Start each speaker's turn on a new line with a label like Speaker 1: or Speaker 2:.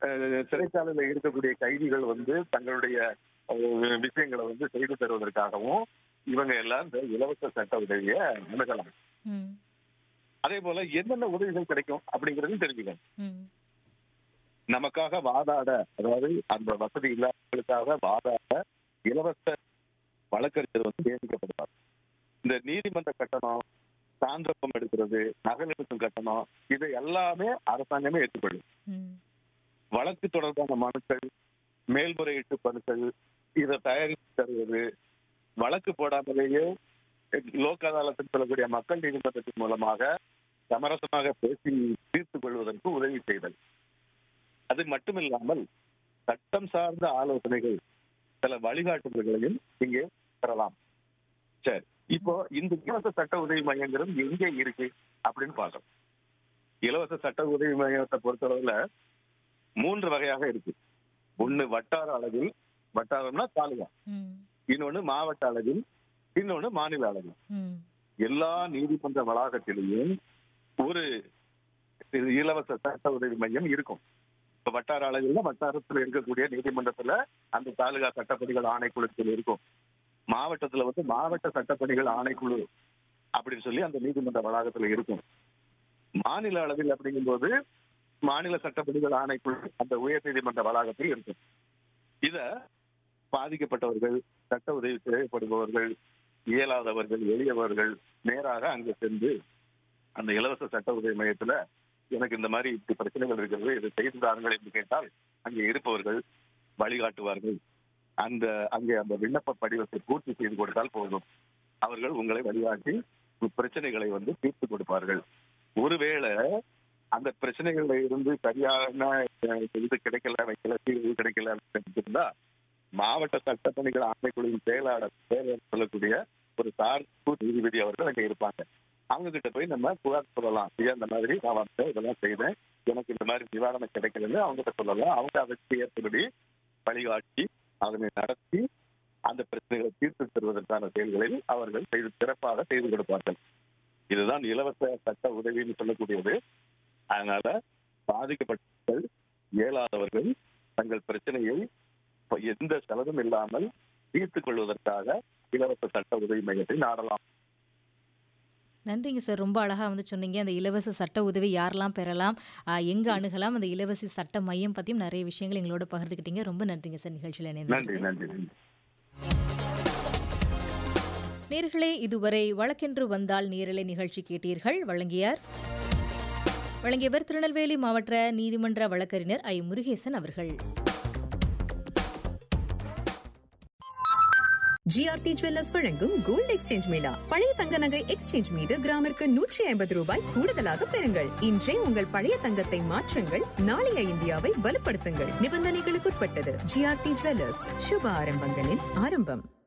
Speaker 1: அஹ், சிறைச்சாலையில இருக்கக்கூடிய கைதிகள் வந்து தங்களுடைய அஹ், விஷயங்களை வந்து செய்து தருவதற்காகவும் இவங்க எல்லாம் இந்த இலவச சட்ட உதவியை அணுகலாம்
Speaker 2: ம்
Speaker 1: அதே போல என்னென்ன உதவிகள் கிடைக்கும் அப்படிங்கறதையும் தெரிஞ்சுக்கணும்
Speaker 2: ம்
Speaker 1: நமக்காக வாதாட அதாவது அந்த வசதி இல்லாதவர்களுக்காக வாதாட இலவச வழக்கறிஞர் வந்து நியமிக்கப்படுவார் இந்த நீதிமன்ற கட்டணம் சான்றப்பம் எடுக்கிறது நகல் எடுக்கும் கட்டணம் இதை எல்லாமே அரசாங்கமே ஏற்றுக்கொள்ளும்
Speaker 2: ம்
Speaker 1: வழக்கு தொடர்பான மனுக்கள் மேல்முறையீட்டு மனுக்கள் இதை தயாரித்து தருவது வழக்கு போடாமலேயே லோக் அதாலத்தில் சொல்லக்கூடிய மக்கள் நீதிமன்றத்தின் மூலமாக சமரசமாக பேசி தீர்த்துக் கொள்வதற்கு உதவி செய்தல் அது மட்டுமில்லாமல் சட்டம் சார்ந்த ஆலோசனைகள் சில வழிகாட்டுதல்களையும் இங்கே பெறலாம் சரி இப்போ இந்த இலவச சட்ட உதவி மையங்கிறது எங்கே இருக்கு அப்படின்னு பார்க்கணும் இலவச சட்ட உதவி மையத்தை பொறுத்தளவுல மூன்று வகையாக இருக்கு ஒண்ணு வட்டார அளவில் வட்டாரம்னா தாலுகா
Speaker 2: ம்
Speaker 1: இன்னொன்னு மாவட்ட அளவில் இன்னொன்னு மாநில அளவில்
Speaker 2: ம்
Speaker 1: எல்லா நீதிமன்ற வளாகத்திலேயும் ஒரு இலவச சட்ட உதவி மையம் இருக்கும் இப்ப வட்டார அளவில் வட்டாரத்துல இருக்கக்கூடிய நீதிமன்றத்துல அந்த தாலுகா சட்டப்பணிகள் ஆணைக்குழுத்தில் இருக்கும் மாவட்டத்துல வந்து மாவட்ட சட்டப்பணிகள் ஆணைக்குழு அப்படின்னு சொல்லி அந்த நீதிமன்ற வளாகத்துல இருக்கும் மாநில அளவில் அப்படிங்கும்போது மாநில சட்டப்பணிகள் ஆணைக்குழு அந்த உயர் நீதிமன்ற வளாகத்தில் இருக்கும் இத பாதிக்கப்பட்டவர்கள் சட்ட உதவி தேவைப்படுபவர்கள் இயலாதவர்கள் எளியவர்கள் நேராக அங்க சென்று அந்த இலவச சட்ட உதவி மையத்துல எனக்கு இந்த மாதிரி இப்படி பிரச்சனைகள் இருக்கிறது இதை செய்து தாருங்கள் என்று கேட்டால் அங்கே இருப்பவர்கள் வழிகாட்டுவார்கள் அந்த அங்கே அந்த விண்ணப்ப படிவத்தை பூர்த்தி செய்து கொடுத்தால் போதும் அவர்கள் உங்களை வழிகாட்டி பிரச்சனைகளை வந்து தீர்த்து கொடுப்பார்கள் ஒருவேளை அந்த பிரச்சனைகள்ல இருந்து சரியான அஹ், இது கிடைக்கல வைக்கல தீர்வு கிடைக்கல இருந்தா மாவட்ட சட்டப்பணிகள் ஆணைக்குழுவின் செயலாளர் செயலர் சொல்லக்கூடிய ஒரு சார்பு நீதிபதி அவர்கள் அங்க இருப்பாங்க அவங்க கிட்ட போய் நம்ம புகார் சொல்லலாம் ஐயா இந்த மாதிரி நான் வந்து இதெல்லாம் செய்தேன் எனக்கு இந்த மாதிரி நிவாரணம் கிடைக்கலன்னு அவங்க கிட்ட சொல்லலாம் அவங்க அதற்கு ஏற்றபடி வழிகாட்டி அதனை நடத்தி அந்த பிரச்சனைகளை தீர்த்து தருவதற்கான செயல்களில் அவர்கள் செய்து சிறப்பாக செய்து கொடுப்பார்கள் இதுதான் இலவச சட்ட உதவின்னு சொல்லக்கூடியது அதனால பாதிக்கப்பட்டவர்கள் இயலாதவர்கள் தங்கள் பிரச்சனையை இப்ப எந்த செலவும் இல்லாமல் தீர்த்துக் கொள்வதற்காக இலவச சட்ட உதவி மையத்தை நாடலாம்
Speaker 2: நன்றிங்க சார் ரொம்ப அழகாக வந்து சொன்னீங்க அந்த இலவச சட்ட உதவி யாரெல்லாம் பெறலாம் எங்கே அணுகலாம் அந்த இலவச சட்ட மையம் பற்றியும் நிறைய விஷயங்கள் எங்களோட பகிர்ந்துக்கிட்டீங்க ரொம்ப நன்றிங்க சார் நிகழ்ச்சியில்
Speaker 1: நன்றி
Speaker 2: இணைந்து
Speaker 1: நன்றி நன்றி
Speaker 2: நேர்களே இதுவரை வழக்கென்று வந்தால் நேரலை நிகழ்ச்சி கேட்டீர்கள் வழங்கியார் வழங்கியவர் திருநெல்வேலி மாவட்ட நீதிமன்ற வழக்கறிஞர் ஐ முருகேசன் அவர்கள்
Speaker 3: ஜிஆர்டி ஜுவல்லர்ஸ் வழங்கும் கோல்ட் எக்ஸ்சேஞ்ச் மேளா பழைய தங்க நகை எக்ஸ்சேஞ்ச் மீது கிராமிற்கு நூற்றி ஐம்பது ரூபாய் கூடுதலாக பெறுங்கள் இன்றே உங்கள் பழைய தங்கத்தை மாற்றுங்கள் நாளைய இந்தியாவை வலுப்படுத்துங்கள் நிபந்தனைகளுக்குட்பட்டது ஜிஆர்டி ஜுவல்லர்ஸ் சுப ஆரம்பங்களின் ஆரம்பம்